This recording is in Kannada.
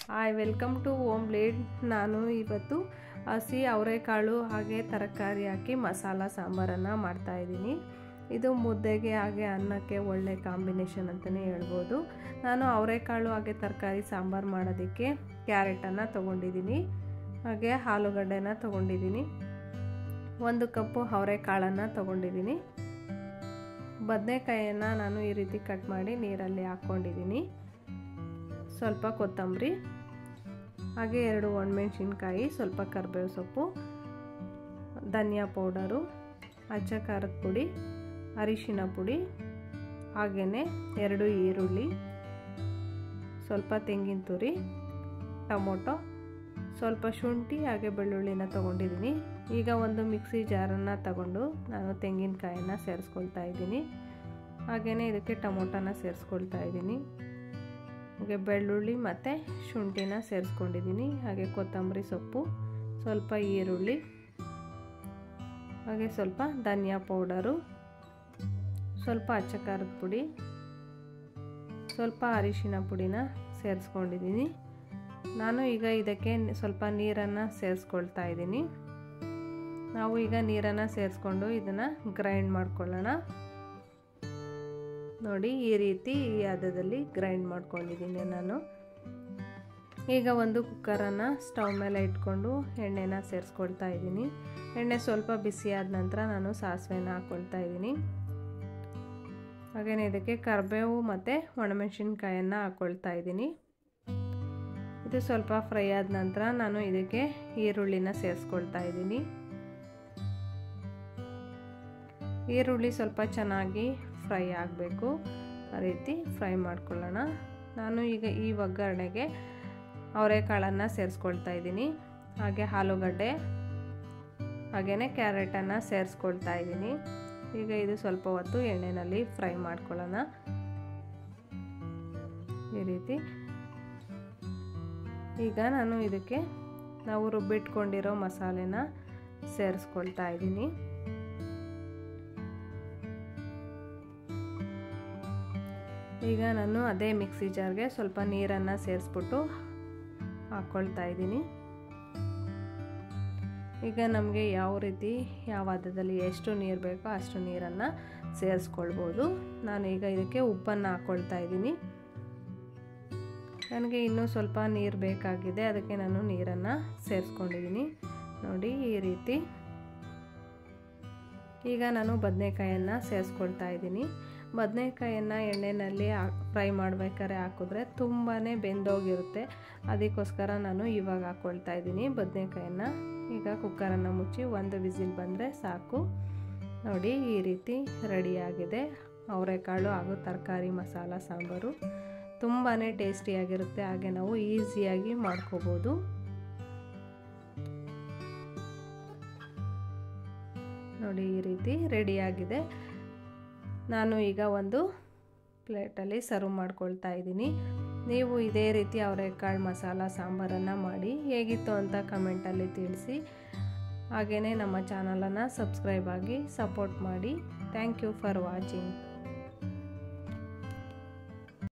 hi welcome to Om blade ನಾನು ಇವತ್ತು ಹಸಿ ಅವರೆಕಾಳು ಹಾಗೆ ತರಕಾರಿ ಹಾಕಿ ಮಸಾಲ ಸಾಂಬಾರನ್ನು ಮಾಡ್ತಾಯಿದ್ದೀನಿ ಇದು ಮುದ್ದೆಗೆ ಹಾಗೆ ಅನ್ನಕ್ಕೆ ಒಳ್ಳೆ ಕಾಂಬಿನೇಷನ್ ಅಂತಲೇ ಹೇಳ್ಬೋದು ನಾನು ಅವರೆಕಾಳು ಹಾಗೆ ತರಕಾರಿ ಸಾಂಬಾರು ಮಾಡೋದಕ್ಕೆ ಕ್ಯಾರೆಟನ್ನು ತೊಗೊಂಡಿದ್ದೀನಿ ಹಾಗೆ ಆಲೂಗಡ್ಡೆನ ತೊಗೊಂಡಿದ್ದೀನಿ ಒಂದು ಕಪ್ಪು ಅವರೆಕಾಳನ್ನು ತೊಗೊಂಡಿದ್ದೀನಿ ಬದನೆಕಾಯಿಯನ್ನು ನಾನು ಈ ರೀತಿ ಕಟ್ ಮಾಡಿ ನೀರಲ್ಲಿ ಹಾಕ್ಕೊಂಡಿದ್ದೀನಿ ಸ್ವಲ್ಪ ಕೊತ್ತಂಬರಿ ಹಾಗೆ ಎರಡು ಒಣಮೆಣ್ಸಿನ್ಕಾಯಿ ಸ್ವಲ್ಪ ಕರಿಬೇವು ಸೊಪ್ಪು ಧನಿಯಾ ಪೌಡರು ಅಚ್ಚ ಖಾರದ ಪುಡಿ ಅರಿಶಿನ ಪುಡಿ ಹಾಗೆಯೇ ಎರಡು ಈರುಳ್ಳಿ ಸ್ವಲ್ಪ ತೆಂಗಿನ ತುರಿ ಟೊಮೊಟೊ ಸ್ವಲ್ಪ ಶುಂಠಿ ಹಾಗೆ ಬೆಳ್ಳುಳ್ಳಿನ ತೊಗೊಂಡಿದ್ದೀನಿ ಈಗ ಒಂದು ಮಿಕ್ಸಿ ಜಾರನ್ನು ತಗೊಂಡು ನಾನು ತೆಂಗಿನಕಾಯನ್ನು ಸೇರಿಸ್ಕೊಳ್ತಾ ಇದ್ದೀನಿ ಹಾಗೆಯೇ ಇದಕ್ಕೆ ಟೊಮೊಟೊನ ಸೇರಿಸ್ಕೊಳ್ತಾ ಇದ್ದೀನಿ ಹಾಗೆ ಬೆಳ್ಳುಳ್ಳಿ ಮತ್ತು ಶುಂಠಿನ ಸೇರಿಸ್ಕೊಂಡಿದ್ದೀನಿ ಹಾಗೆ ಕೊತ್ತಂಬರಿ ಸೊಪ್ಪು ಸ್ವಲ್ಪ ಈರುಳ್ಳಿ ಹಾಗೆ ಸ್ವಲ್ಪ ಧನಿಯಾ ಪೌಡರು ಸ್ವಲ್ಪ ಅಚ್ಚ ಖಾರದ ಪುಡಿ ಸ್ವಲ್ಪ ಅರಿಶಿನ ಪುಡಿನ ಸೇರಿಸ್ಕೊಂಡಿದ್ದೀನಿ ನಾನು ಈಗ ಇದಕ್ಕೆ ಸ್ವಲ್ಪ ನೀರನ್ನು ಸೇರಿಸ್ಕೊಳ್ತಾ ಇದ್ದೀನಿ ನಾವು ಈಗ ನೀರನ್ನು ಸೇರಿಸ್ಕೊಂಡು ಇದನ್ನು ಗ್ರೈಂಡ್ ಮಾಡ್ಕೊಳ್ಳೋಣ ನೋಡಿ ಈ ರೀತಿ ಈ ಹದದಲ್ಲಿ ಗ್ರೈಂಡ್ ಮಾಡ್ಕೊಂಡಿದ್ದೀನಿ ನಾನು ಈಗ ಒಂದು ಕುಕ್ಕರನ್ನು ಸ್ಟವ್ ಮೇಲೆ ಇಟ್ಕೊಂಡು ಎಣ್ಣೆನ ಸೇರಿಸ್ಕೊಳ್ತಾ ಇದ್ದೀನಿ ಎಣ್ಣೆ ಸ್ವಲ್ಪ ಬಿಸಿ ಆದ ನಂತರ ನಾನು ಸಾಸಿವೆನ ಹಾಕ್ಕೊಳ್ತಾ ಇದ್ದೀನಿ ಹಾಗೆಯೇ ಇದಕ್ಕೆ ಕರಿಬೇವು ಮತ್ತು ಒಣಮೆಣಸಿನ್ಕಾಯನ್ನು ಹಾಕ್ಕೊಳ್ತಾ ಇದ್ದೀನಿ ಇದು ಸ್ವಲ್ಪ ಫ್ರೈ ಆದ ನಂತರ ನಾನು ಇದಕ್ಕೆ ಈರುಳ್ಳಿನ ಸೇರಿಸ್ಕೊಳ್ತಾ ಇದ್ದೀನಿ ಈರುಳ್ಳಿ ಸ್ವಲ್ಪ ಚೆನ್ನಾಗಿ ಫ್ರೈ ಆಗಬೇಕು ಆ ರೀತಿ ಫ್ರೈ ಮಾಡ್ಕೊಳ್ಳೋಣ ನಾನು ಈಗ ಈ ಒಗ್ಗರಣೆಗೆ ಅವರೆಕಾಳನ್ನು ಸೇರಿಸ್ಕೊಳ್ತಾ ಇದ್ದೀನಿ ಹಾಗೆ ಆಲೂಗಡ್ಡೆ ಹಾಗೆಯೇ ಕ್ಯಾರೆಟನ್ನು ಸೇರಿಸ್ಕೊಳ್ತಾ ಇದ್ದೀನಿ ಈಗ ಇದು ಸ್ವಲ್ಪ ಹೊತ್ತು ಎಣ್ಣೆಯಲ್ಲಿ ಫ್ರೈ ಮಾಡ್ಕೊಳ್ಳೋಣ ಈ ರೀತಿ ಈಗ ನಾನು ಇದಕ್ಕೆ ನಾವು ರುಬ್ಬಿಟ್ಕೊಂಡಿರೋ ಮಸಾಲೆನ ಸೇರಿಸ್ಕೊಳ್ತಾ ಇದ್ದೀನಿ ಈಗ ನಾನು ಅದೇ ಮಿಕ್ಸಿ ಜಾರ್ಗೆ ಸ್ವಲ್ಪ ನೀರನ್ನು ಸೇರಿಸ್ಬಿಟ್ಟು ಹಾಕ್ಕೊಳ್ತಾ ಇದ್ದೀನಿ ಈಗ ನಮಗೆ ಯಾವ ರೀತಿ ಯಾವ ಹದದಲ್ಲಿ ಎಷ್ಟು ನೀರು ಬೇಕೋ ಅಷ್ಟು ನೀರನ್ನು ಸೇರಿಸ್ಕೊಳ್ಬೋದು ನಾನು ಈಗ ಇದಕ್ಕೆ ಉಪ್ಪನ್ನು ಹಾಕ್ಕೊಳ್ತಾ ಇದ್ದೀನಿ ನನಗೆ ಇನ್ನೂ ಸ್ವಲ್ಪ ನೀರು ಬೇಕಾಗಿದೆ ಅದಕ್ಕೆ ನಾನು ನೀರನ್ನು ಸೇರಿಸ್ಕೊಂಡಿದ್ದೀನಿ ನೋಡಿ ಈ ರೀತಿ ಈಗ ನಾನು ಬದನೆಕಾಯನ್ನು ಸೇರಿಸ್ಕೊಳ್ತಾ ಇದ್ದೀನಿ ಬದನೆಕಾಯನ್ನು ಎಣ್ಣೆಯಲ್ಲಿ ಫ್ರೈ ಮಾಡಬೇಕಾದ್ರೆ ಹಾಕಿದ್ರೆ ತುಂಬಾ ಬೆಂದೋಗಿರುತ್ತೆ ಅದಕ್ಕೋಸ್ಕರ ನಾನು ಇವಾಗ ಹಾಕ್ಕೊಳ್ತಾ ಇದ್ದೀನಿ ಬದನೆಕಾಯನ್ನು ಈಗ ಕುಕ್ಕರನ್ನು ಮುಚ್ಚಿ ಒಂದು ವಿಸಿಲ್ ಬಂದರೆ ಸಾಕು ನೋಡಿ ಈ ರೀತಿ ರೆಡಿಯಾಗಿದೆ ಅವರೆಕಾಳು ಹಾಗೂ ತರಕಾರಿ ಮಸಾಲ ಸಾಂಬಾರು ತುಂಬಾ ಟೇಸ್ಟಿಯಾಗಿರುತ್ತೆ ಹಾಗೆ ನಾವು ಈಸಿಯಾಗಿ ಮಾಡ್ಕೋಬೋದು ನೋಡಿ ಈ ರೀತಿ ರೆಡಿಯಾಗಿದೆ ನಾನು ಈಗ ಒಂದು ಪ್ಲೇಟಲ್ಲಿ ಸರ್ವ್ ಮಾಡ್ಕೊಳ್ತಾ ಇದ್ದೀನಿ ನೀವು ಇದೇ ರೀತಿ ಅವರೆಕಾಳು ಮಸಾಲ ಸಾಂಬಾರನ್ನು ಮಾಡಿ ಹೇಗಿತ್ತು ಅಂತ ಕಮೆಂಟಲ್ಲಿ ತಿಳಿಸಿ ಹಾಗೆಯೇ ನಮ್ಮ ಚಾನಲನ್ನು ಸಬ್ಸ್ಕ್ರೈಬ್ ಆಗಿ ಸಪೋರ್ಟ್ ಮಾಡಿ ಥ್ಯಾಂಕ್ ಯು ಫಾರ್ ವಾಚಿಂಗ್